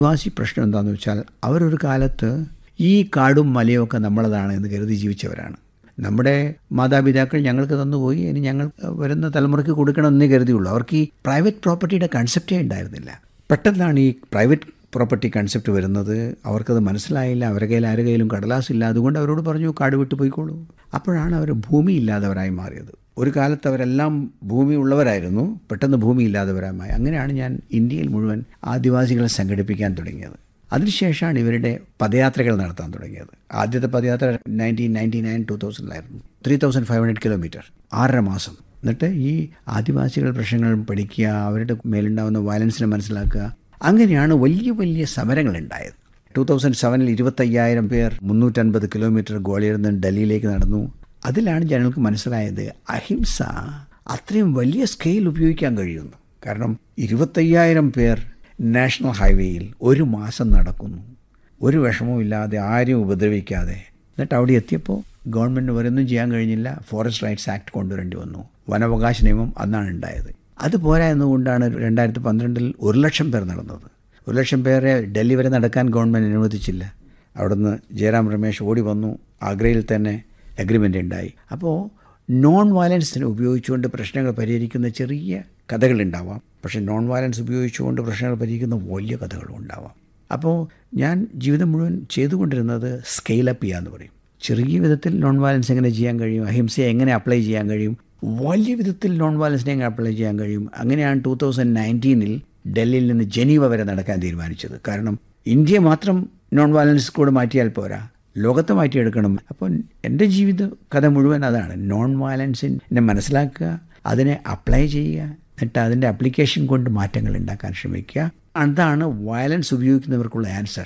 ആദിവാസി പ്രശ്നം എന്താണെന്ന് വെച്ചാൽ അവരൊരു കാലത്ത് ഈ കാടും മലയും ഒക്കെ നമ്മളതാണ് എന്ന് കരുതി ജീവിച്ചവരാണ് നമ്മുടെ മാതാപിതാക്കൾ ഞങ്ങൾക്ക് തന്നുപോയി ഇനി ഞങ്ങൾ വരുന്ന തലമുറയ്ക്ക് കൊടുക്കണമെന്നേ കരുതിയുള്ളൂ അവർക്ക് ഈ പ്രൈവറ്റ് പ്രോപ്പർട്ടിയുടെ കൺസെപ്റ്റേ ഉണ്ടായിരുന്നില്ല പെട്ടെന്നാണ് ഈ പ്രൈവറ്റ് പ്രോപ്പർട്ടി കൺസെപ്റ്റ് വരുന്നത് അവർക്കത് മനസ്സിലായില്ല അവരുടെ കയ്യിൽ ആരുടെ കയ്യിലും കടലാസില്ല അതുകൊണ്ട് അവരോട് പറഞ്ഞു കാട് വിട്ട് പോയിക്കോളൂ അപ്പോഴാണ് അവർ ഭൂമി ഇല്ലാത്തവരായി മാറിയത് ഒരു കാലത്ത് അവരെല്ലാം ഭൂമി ഉള്ളവരായിരുന്നു പെട്ടെന്ന് ഭൂമി ഇല്ലാത്തവരായി അങ്ങനെയാണ് ഞാൻ ഇന്ത്യയിൽ മുഴുവൻ ആദിവാസികളെ സംഘടിപ്പിക്കാൻ തുടങ്ങിയത് അതിനുശേഷമാണ് ഇവരുടെ പദയാത്രകൾ നടത്താൻ തുടങ്ങിയത് ആദ്യത്തെ പദയാത്ര നയൻറ്റീൻ നയൻറ്റി നയൻ ടു തൗസൻഡിലായിരുന്നു three thousand five hundred kilometre ആറര മാസം എന്നിട്ട് ഈ ആദിവാസികൾ പ്രശ്നങ്ങൾ പഠിക്കുക അവരുടെ മേലുണ്ടാകുന്ന വയലൻസിനെ മനസ്സിലാക്കുക അങ്ങനെയാണ് വലിയ വലിയ സമരങ്ങൾ ഉണ്ടായത് ടൂ തൗസൻഡ് സെവനിൽ ഇരുപത്തയ്യായിരം പേർ മുന്നൂറ്റൻപത് കിലോമീറ്റർ ഗ്വാളിയറിൽ നിന്ന് ഡൽഹിയിലേക്ക് നടന്നു അതിലാണ് ജനങ്ങൾക്ക് മനസ്സിലായത് അഹിംസ അത്രയും വലിയ സ്കെയിൽ ഉപയോഗിക്കാൻ കഴിയുന്നു കാരണം ഇരുപത്തയ്യായിരം പേർ നാഷണൽ ഹൈവേയിൽ ഒരു മാസം നടക്കുന്നു ഒരു വിഷമവും ഇല്ലാതെ ആരെയും ഉപദ്രവിക്കാതെ എന്നിട്ട് അവിടെ എത്തിയപ്പോൾ ഗവൺമെൻറ് ഒരൊന്നും ചെയ്യാൻ കഴിഞ്ഞില്ല ഫോറസ്റ്റ് റൈറ്റ്സ് ആക്ട് കൊണ്ടുവരേണ്ടി വന്നു വനാവകാശ നിയമം അന്നാണ് ഉണ്ടായത് അത് പോരാ എന്നുകൊണ്ടാണ് രണ്ടായിരത്തി പന്ത്രണ്ടിൽ ഒരു ലക്ഷം പേർ നടന്നത് ഒരു ലക്ഷം പേരെ ഡൽഹി വരെ നടക്കാൻ ഗവൺമെൻറ് അനുവദിച്ചില്ല അവിടുന്ന് ജയറാം രമേശ് ഓടി വന്നു ആഗ്രയിൽ തന്നെ അഗ്രിമെൻ്റ് ഉണ്ടായി അപ്പോൾ നോൺ വയലൻസിനെ ഉപയോഗിച്ചുകൊണ്ട് പ്രശ്നങ്ങൾ പരിഹരിക്കുന്ന ചെറിയ കഥകളുണ്ടാവാം പക്ഷേ നോൺ വയലൻസ് ഉപയോഗിച്ചുകൊണ്ട് പ്രശ്നങ്ങൾ പരിഹരിക്കുന്ന വലിയ കഥകളും ഉണ്ടാവാം അപ്പോൾ ഞാൻ ജീവിതം മുഴുവൻ ചെയ്തുകൊണ്ടിരുന്നത് സ്കെയിലപ്പ് ചെയ്യുക എന്ന് പറയും ചെറിയ വിധത്തിൽ നോൺ വയലൻസ് എങ്ങനെ ചെയ്യാൻ കഴിയും അഹിംസയെ എങ്ങനെ അപ്ലൈ ചെയ്യാൻ കഴിയും വലിയ വിധത്തിൽ നോൺ വയലൻസിനെ എങ്ങനെ അപ്ലൈ ചെയ്യാൻ കഴിയും അങ്ങനെയാണ് ടൂ തൗസൻഡ് നയൻറ്റീനിൽ ഡൽഹിയിൽ നിന്ന് ജനീവ വരെ നടക്കാൻ തീരുമാനിച്ചത് കാരണം ഇന്ത്യ മാത്രം നോൺ വയലൻസ് കൂടെ മാറ്റിയാൽ പോരാ ലോകത്തെ മാറ്റിയെടുക്കണം അപ്പോൾ എൻ്റെ ജീവിത കഥ മുഴുവൻ അതാണ് നോൺ വയലൻസിനെ മനസ്സിലാക്കുക അതിനെ അപ്ലൈ ചെയ്യുക എന്നിട്ട് അതിൻ്റെ അപ്ലിക്കേഷൻ കൊണ്ട് മാറ്റങ്ങൾ ഉണ്ടാക്കാൻ ശ്രമിക്കുക അതാണ് വയലൻസ് ഉപയോഗിക്കുന്നവർക്കുള്ള ആൻസർ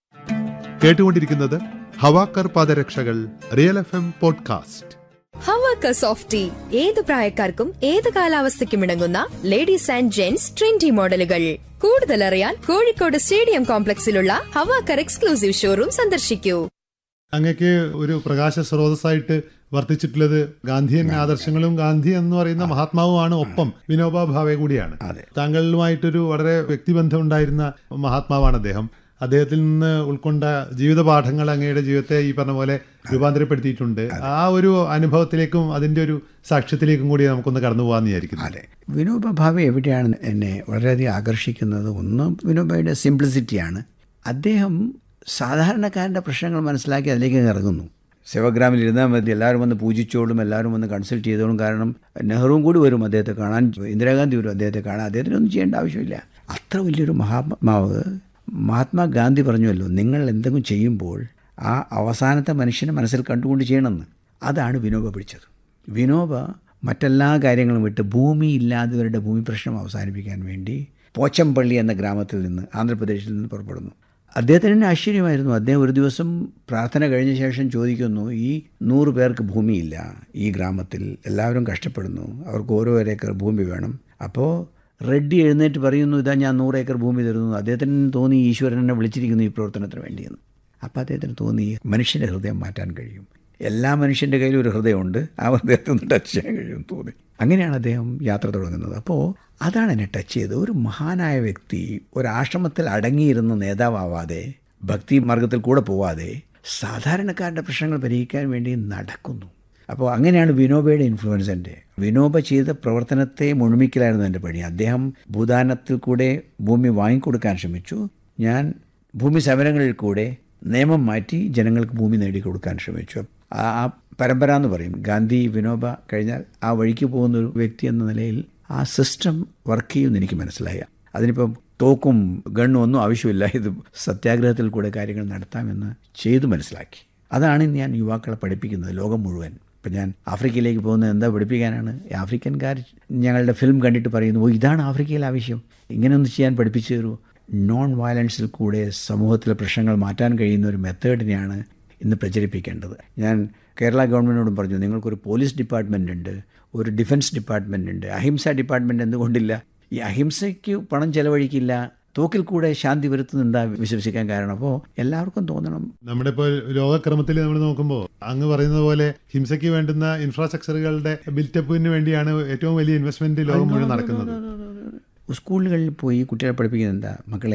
കേട്ടുകൊണ്ടിരിക്കുന്നത് ഹവാക്കർ പാദരക്ഷകൾ റിയൽ എഫ് എം പോഡ്കാസ്റ്റ് ഹവാക്ക സോഫ്റ്റി ഏത് പ്രായക്കാർക്കും ഏത് കാലാവസ്ഥയ്ക്കും ഇണങ്ങുന്ന ലേഡീസ് ആൻഡ് ജെന്റ്സ് ട്രെൻഡി മോഡലുകൾ കൂടുതൽ അറിയാൻ കോഴിക്കോട് സ്റ്റേഡിയം കോംപ്ലക്സിലുള്ള ഹവാക്കർ എക്സ്ക്ലൂസീവ് ഷോറൂം സന്ദർശിക്കൂ അങ്ങക്ക് ഒരു പ്രകാശ സ്രോതസ്സായിട്ട് വർത്തിച്ചിട്ടുള്ളത് ഗാന്ധിയൻ ആദർശങ്ങളും ഗാന്ധി എന്ന് പറയുന്ന മഹാത്മാവുമാണ് ഒപ്പം വിനോബ ഭാവെ കൂടിയാണ് അതെ. താങ്കളുമായിട്ടൊരു വളരെ വ്യക്തിബന്ധം ഉണ്ടായിരുന്ന മഹാത്മാവാണ് അദ്ദേഹം അദ്ദേഹത്തിൽ നിന്ന് ഉൾക്കൊണ്ട ജീവിത പാഠങ്ങൾ അങ്ങയുടെ ജീവിതത്തെ ഈ പറഞ്ഞ പോലെ രൂപാന്തരപ്പെടുത്തിയിട്ടുണ്ട് ആ ഒരു അനുഭവത്തിലേക്കും അതിന്റെ ഒരു സാക്ഷ്യത്തിലേക്കും കൂടി നമുക്കൊന്ന് കടന്നു പോകാന്ന് വിചാരിക്കുന്നു അതെ വിനോബ ഭാവെ എവിടെയാണ് എന്നെ വളരെയധികം ആകർഷിക്കുന്നത് ഒന്ന് വിനോബയുടെ സിംപ്ലിസിറ്റിയാണ് അദ്ദേഹം സാധാരണക്കാരൻ്റെ പ്രശ്നങ്ങൾ മനസ്സിലാക്കി അതിലേക്ക് അങ്ങ് ഇറങ്ങുന്നു സെവഗ്രാമിൽ ഇരുന്നാൽ മതി എല്ലാവരും വന്ന് പൂജിച്ചോളും എല്ലാവരും വന്ന് കൺസൾട്ട് ചെയ്തോളും കാരണം നെഹ്റുവും കൂടി വരും അദ്ദേഹത്തെ കാണാൻ ഇന്ദിരാഗാന്ധി വരും അദ്ദേഹത്തെ കാണാൻ അദ്ദേഹത്തിനൊന്നും ചെയ്യേണ്ട ആവശ്യമില്ല അത്ര വലിയൊരു മഹാത്മാവ് മഹാത്മാഗാന്ധി പറഞ്ഞുവല്ലോ നിങ്ങൾ എന്തെങ്കിലും ചെയ്യുമ്പോൾ ആ അവസാനത്തെ മനുഷ്യനെ മനസ്സിൽ കണ്ടുകൊണ്ട് ചെയ്യണമെന്ന് അതാണ് വിനോബ പിടിച്ചത് വിനോബ മറ്റെല്ലാ കാര്യങ്ങളും വിട്ട് ഭൂമി ഇല്ലാത്തവരുടെ ഭൂമി പ്രശ്നം അവസാനിപ്പിക്കാൻ വേണ്ടി പോച്ചമ്പള്ളി എന്ന ഗ്രാമത്തിൽ നിന്ന് ആന്ധ്രാപ്രദേശിൽ നിന്ന് പുറപ്പെടുന്നു അദ്ദേഹത്തിന് തന്നെ ആശ്ചര്യമായിരുന്നു അദ്ദേഹം ഒരു ദിവസം പ്രാർത്ഥന കഴിഞ്ഞ ശേഷം ചോദിക്കുന്നു ഈ നൂറ് പേർക്ക് ഭൂമിയില്ല ഈ ഗ്രാമത്തിൽ എല്ലാവരും കഷ്ടപ്പെടുന്നു അവർക്ക് ഓരോ ഏക്കർ ഭൂമി വേണം അപ്പോൾ റെഡ്ഡി എഴുന്നേറ്റ് പറയുന്നു ഇതാ ഞാൻ നൂറ് ഏക്കർ ഭൂമി തരുന്നു അദ്ദേഹത്തിന് തോന്നി ഈശ്വരൻ എന്നെ വിളിച്ചിരിക്കുന്നു ഈ പ്രവർത്തനത്തിന് വേണ്ടിയെന്ന് അപ്പോൾ അദ്ദേഹത്തിന് തോന്നി മനുഷ്യൻ്റെ ഹൃദയം മാറ്റാൻ കഴിയും എല്ലാ മനുഷ്യൻ്റെ കയ്യിലും ഒരു ഹൃദയമുണ്ട് ആ ഹൃദയത്തെ ഒന്ന് ടച്ച് ചെയ്യാൻ കഴിയുമെന്ന് തോന്നി അങ്ങനെയാണ് അദ്ദേഹം യാത്ര തുടങ്ങുന്നത് അപ്പോൾ അതാണ് എന്നെ ടച്ച് ചെയ്തത് ഒരു മഹാനായ വ്യക്തി ഒരാശ്രമത്തിൽ അടങ്ങിയിരുന്ന നേതാവാവാതെ ഭക്തി മാർഗത്തിൽ കൂടെ പോവാതെ സാധാരണക്കാരുടെ പ്രശ്നങ്ങൾ പരിഹരിക്കാൻ വേണ്ടി നടക്കുന്നു അപ്പോൾ അങ്ങനെയാണ് വിനോബയുടെ ഇൻഫ്ലുവൻസ് എൻ്റെ വിനോബ ചെയ്ത പ്രവർത്തനത്തെ മുഴുമിക്കലായിരുന്നു എൻ്റെ പണി അദ്ദേഹം ഭൂദാനത്തിൽ കൂടെ ഭൂമി വാങ്ങിക്കൊടുക്കാൻ ശ്രമിച്ചു ഞാൻ ഭൂമി സമരങ്ങളിൽ കൂടെ നിയമം മാറ്റി ജനങ്ങൾക്ക് ഭൂമി നേടിക്കൊടുക്കാൻ ശ്രമിച്ചു ആ ആ പരമ്പര എന്ന് പറയും ഗാന്ധി വിനോബ കഴിഞ്ഞാൽ ആ വഴിക്ക് പോകുന്ന ഒരു വ്യക്തി എന്ന നിലയിൽ ആ സിസ്റ്റം വർക്ക് ചെയ്യുമെന്ന് എനിക്ക് മനസ്സിലായി അതിനിപ്പം തോക്കും ഗണ്ണും ഒന്നും ആവശ്യമില്ല ഇത് സത്യാഗ്രഹത്തിൽ കൂടെ കാര്യങ്ങൾ നടത്താമെന്ന് ചെയ്തു മനസ്സിലാക്കി അതാണ് ഞാൻ യുവാക്കളെ പഠിപ്പിക്കുന്നത് ലോകം മുഴുവൻ ഇപ്പം ഞാൻ ആഫ്രിക്കയിലേക്ക് പോകുന്നത് എന്താ പഠിപ്പിക്കാനാണ് ഈ ആഫ്രിക്കൻകാർ ഞങ്ങളുടെ ഫിലിം കണ്ടിട്ട് പറയുന്നു ഓ ഇതാണ് ആഫ്രിക്കയിൽ ആവശ്യം ഇങ്ങനെയൊന്ന് ചെയ്യാൻ പഠിപ്പിച്ചു തരൂ നോൺ വയലൻസിൽ കൂടെ സമൂഹത്തിലെ പ്രശ്നങ്ങൾ മാറ്റാൻ കഴിയുന്ന ഒരു മെത്തേഡിനെയാണ് ഇന്ന് പ്രചരിപ്പിക്കേണ്ടത് ഞാൻ കേരള ഗവൺമെൻറ്റിനോടും പറഞ്ഞു നിങ്ങൾക്കൊരു പോലീസ് ഡിപ്പാർട്ട്മെൻ്റ് ഉണ്ട് ഒരു ഡിഫൻസ് ഡിപ്പാർട്ട്മെൻ്റ് ഉണ്ട് അഹിംസ ഡിപ്പാർട്ട്മെൻറ്റ് എന്തുകൊണ്ടില്ല ഈ അഹിംസയ്ക്ക് പണം ചെലവഴിക്കില്ല തോക്കിൽ കൂടെ ശാന്തി വരുത്തുന്ന എന്താ വിശ്വസിക്കാൻ കാരണം അപ്പോൾ എല്ലാവർക്കും തോന്നണം നമ്മുടെ ഇപ്പോൾ ലോകക്രമത്തിൽ നമ്മൾ നോക്കുമ്പോൾ അങ്ങ് പറയുന്നത് പോലെ ഹിംസയ്ക്ക് വേണ്ടുന്ന ഇൻഫ്രാസ്ട്രക്ചറുകളുടെ ബിൽറ്റപ്പിന് വേണ്ടിയാണ് ഏറ്റവും വലിയ ഇൻവെസ്റ്റ്മെന്റ് ലോകം മുഴുവൻ നടക്കുന്നത് സ്കൂളുകളിൽ പോയി കുട്ടികളെ പഠിപ്പിക്കുന്നത് എന്താ മക്കളെ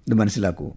ഇത് മനസ്സിലാക്കൂ